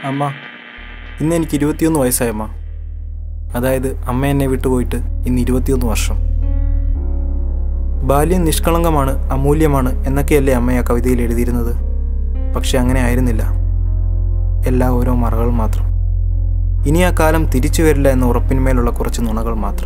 അമ്മ ഇന്ന് എനിക്ക് ഇരുപത്തിയൊന്ന് വയസ്സായി അമ്മ അതായത് അമ്മ എന്നെ വിട്ടുപോയിട്ട് ഇന്ന് ഇരുപത്തിയൊന്ന് വർഷം ബാല്യം നിഷ്കളങ്കമാണ് അമൂല്യമാണ് എന്നൊക്കെയല്ലേ അമ്മ ആ കവിതയിൽ എഴുതിയിരുന്നത് പക്ഷെ അങ്ങനെ ആയിരുന്നില്ല എല്ലാം ഓരോ മറകൾ മാത്രം ഇനി ആ കാലം തിരിച്ചു വരില്ല എന്ന ഉറപ്പിന്മേലുള്ള കുറച്ച് നുണകൾ മാത്രം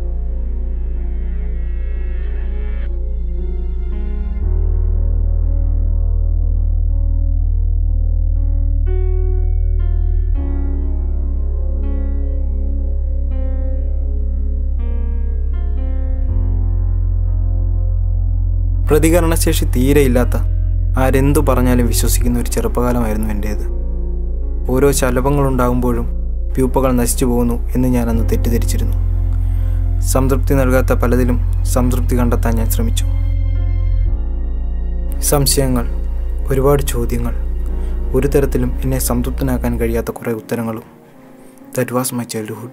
പ്രതികരണശേഷി തീരെയില്ലാത്ത ആരെന്തു പറഞ്ഞാലും വിശ്വസിക്കുന്ന ഒരു ചെറുപ്പകാലമായിരുന്നു എൻ്റേത് ഓരോ ശലഭങ്ങളുണ്ടാകുമ്പോഴും പ്യൂപ്പകൾ നശിച്ചു പോകുന്നു എന്ന് ഞാൻ അന്ന് തെറ്റിദ്ധരിച്ചിരുന്നു സംതൃപ്തി നൽകാത്ത പലതിലും സംതൃപ്തി കണ്ടെത്താൻ ഞാൻ ശ്രമിച്ചു സംശയങ്ങൾ ഒരുപാട് ചോദ്യങ്ങൾ ഒരു തരത്തിലും എന്നെ സംതൃപ്തനാക്കാൻ കഴിയാത്ത കുറേ ഉത്തരങ്ങളും ദറ്റ് വാസ് മൈ ചൈൽഡ്ഹുഡ്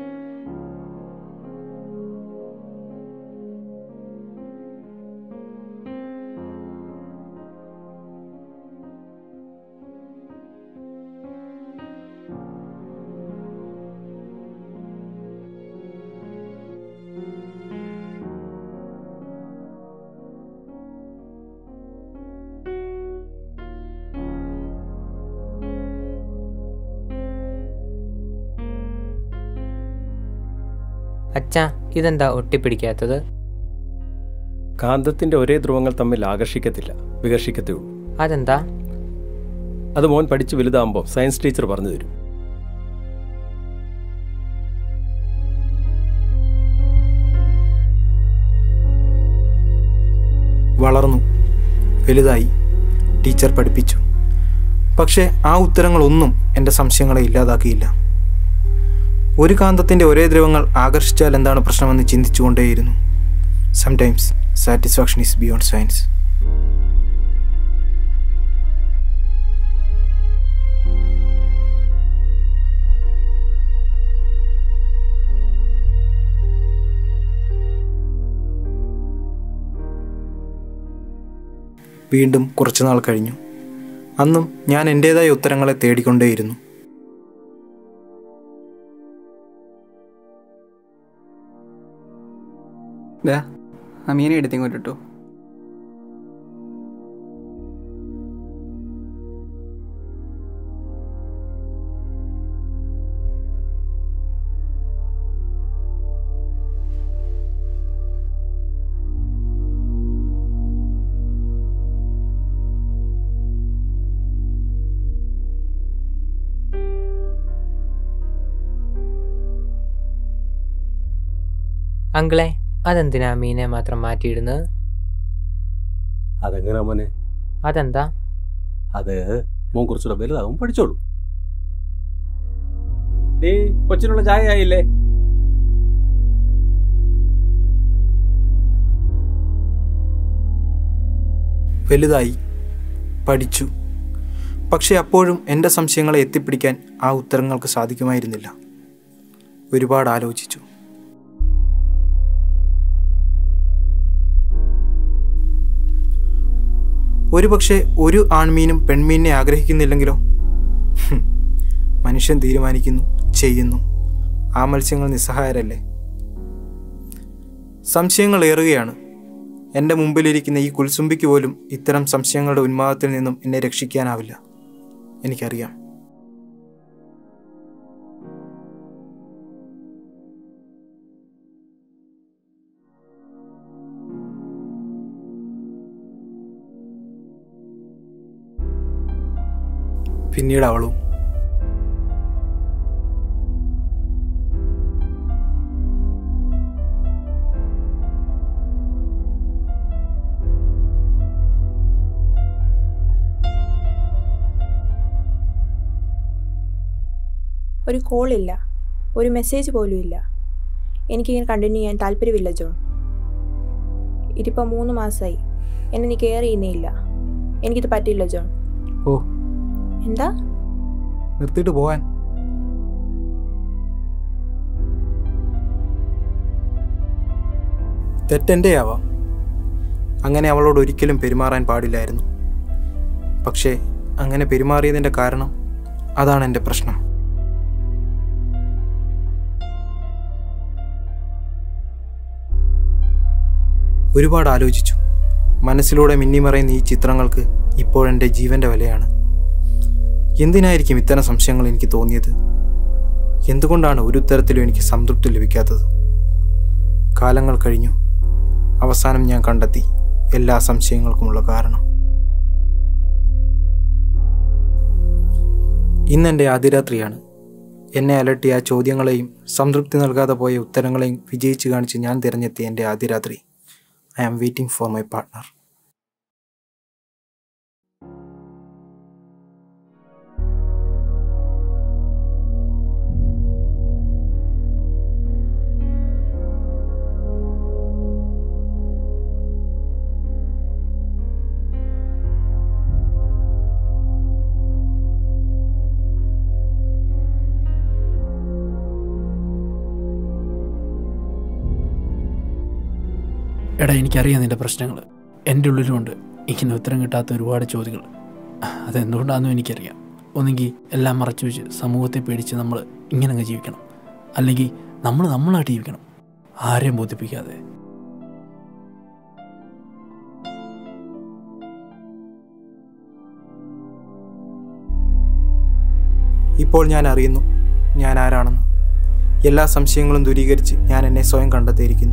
അച്ഛാ ഇതെന്താ ഒട്ടിപ്പിടിക്കാത്തത് കാന്തത്തിന്റെ ഒരേ ധ്രുവങ്ങൾ തമ്മിൽ ആകർഷിക്കത്തില്ല വികർഷിക്കത്തേ ഉള്ളൂ അതെന്താ അത് മോൻ പഠിച്ച് വലുതാകുമ്പോൾ സയൻസ് ടീച്ചർ പറഞ്ഞു തരും വളർന്നു വലുതായി ടീച്ചർ പഠിപ്പിച്ചു പക്ഷേ ആ ഉത്തരങ്ങളൊന്നും എൻ്റെ സംശയങ്ങളെ ഇല്ലാതാക്കിയില്ല ഒരു കാന്തത്തിൻ്റെ ഒരേ ദ്രവങ്ങൾ ആകർഷിച്ചാൽ എന്താണ് പ്രശ്നമെന്ന് ചിന്തിച്ചുകൊണ്ടേയിരുന്നു sometimes satisfaction is beyond science വീണ്ടും കുറച്ചുനാൾ കഴിഞ്ഞു അന്നും ഞാൻ എൻ്റേതായ ഉത്തരങ്ങളെ തേടിക്കൊണ്ടേയിരുന്നു ദാ ആ മീനെ എടുത്ത് ഇങ്ങോട്ട് ഇട്ടു അങ്കിളെ അതെന്തിനാ മീനെ മാത്രം മാറ്റിയിടുന്നത് അതെങ്ങനെ മോനെ അതെന്താ അത് മോൻ കുറച്ചുകൂടെ വലുതാകും പഠിച്ചോളൂ ഡേ കൊച്ചിനുള്ള ചായ ആയില്ലേ വലുതായി പഠിച്ചു പക്ഷേ അപ്പോഴും എൻ്റെ സംശയങ്ങളെ എത്തിപ്പിടിക്കാൻ ആ ഉത്തരങ്ങൾക്ക് സാധിക്കുമായിരുന്നില്ല ഒരുപാട് ആലോചിച്ചു ഒരുപക്ഷെ ഒരു ആൺമീനും പെൺമീനിനെ ആഗ്രഹിക്കുന്നില്ലെങ്കിലോ ഹും, മനുഷ്യൻ തീരുമാനിക്കുന്നു ചെയ്യുന്നു ആ മത്സ്യങ്ങൾ നിസ്സഹായരല്ലേ സംശയങ്ങൾ ഏറുകയാണ് എൻ്റെ മുമ്പിലിരിക്കുന്ന ഈ കുൽസുംബിക്ക് പോലും ഇത്തരം സംശയങ്ങളുടെ ഉന്മാദത്തിൽ നിന്നും എന്നെ രക്ഷിക്കാനാവില്ല എനിക്കറിയാം പിന്നീട് അവളും ഒരു കോളില്ല ഒരു മെസ്സേജ് പോലും ഇല്ല എനിക്കിങ്ങനെ കണ്ടിന്യൂ ചെയ്യാൻ താല്പര്യമില്ല ജോൺ ഇതിപ്പോൾ മൂന്ന് മാസമായി എന്നെ നീ കെയർ ചെയ്യുന്നേയില്ല എനിക്കിത് പറ്റില്ല ജോൺ ഓ എന്താ നിർത്തിയിട്ട് പോവാൻ തെറ്റെൻ്റെ ആവാം അങ്ങനെ അവളോട് ഒരിക്കലും പെരുമാറാൻ പാടില്ലായിരുന്നു പക്ഷേ അങ്ങനെ പെരുമാറിയതിൻ്റെ കാരണം അതാണ് എൻ്റെ പ്രശ്നം ഒരുപാട് ആലോചിച്ചു മനസ്സിലൂടെ മിന്നിമറയുന്ന ഈ ചിത്രങ്ങൾക്ക് ഇപ്പോഴെൻ്റെ ജീവൻ്റെ വിലയാണ് എന്തിനായിരിക്കും ഇത്തരം സംശയങ്ങൾ എനിക്ക് തോന്നിയത് എന്തുകൊണ്ടാണ് ഒരു ഉത്തരത്തിലും എനിക്ക് സംതൃപ്തി ലഭിക്കാത്തത് കാലങ്ങൾ കഴിഞ്ഞു അവസാനം ഞാൻ കണ്ടെത്തി എല്ലാ സംശയങ്ങൾക്കുമുള്ള കാരണം ഇന്നെൻ്റെ ആദ്യരാത്രിയാണ് എന്നെ അലട്ടിയ ആ ചോദ്യങ്ങളെയും സംതൃപ്തി നൽകാതെ പോയ ഉത്തരങ്ങളെയും വിജയിച്ച് കാണിച്ച് ഞാൻ തിരഞ്ഞെത്തിയ എൻ്റെ ആദ്യരാത്രി I am waiting for my partner എടാ എനിക്കറിയാം നിൻ്റെ പ്രശ്നങ്ങൾ എൻ്റെ ഉള്ളിലുമുണ്ട് ഇങ്ങനെ ഉത്തരം കിട്ടാത്ത ഒരുപാട് ചോദ്യങ്ങൾ അതെന്തുകൊണ്ടാണെന്നും എനിക്കറിയാം ഒന്നെങ്കിൽ എല്ലാം മറച്ചു വെച്ച് സമൂഹത്തെ പേടിച്ച് നമ്മൾ ഇങ്ങനെ അങ്ങ് ജീവിക്കണം അല്ലെങ്കിൽ നമ്മൾ നമ്മളായിട്ട് ജീവിക്കണം ആരെയും ബോധിപ്പിക്കാതെ ഇപ്പോൾ ഞാൻ അറിയുന്നു ഞാൻ ആരാണെന്ന് എല്ലാ സംശയങ്ങളും ദൂരീകരിച്ച് ഞാൻ എന്നെ സ്വയം കണ്ടെത്തിയിരിക്കുന്നു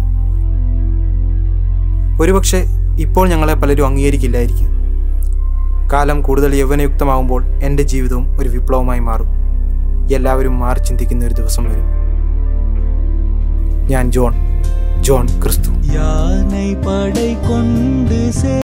ഒരുപക്ഷെ ഇപ്പോൾ ഞങ്ങളെ പലരും അംഗീകരിക്കില്ലായിരിക്കും കാലം കൂടുതൽ യൗവനയുക്തമാകുമ്പോൾ എൻ്റെ ജീവിതവും ഒരു വിപ്ലവമായി മാറും എല്ലാവരും മാറി ചിന്തിക്കുന്ന ഒരു ദിവസം വരും ഞാൻ ജോൺ ജോൺ ക്രിസ്തു யானை படை கொண்டு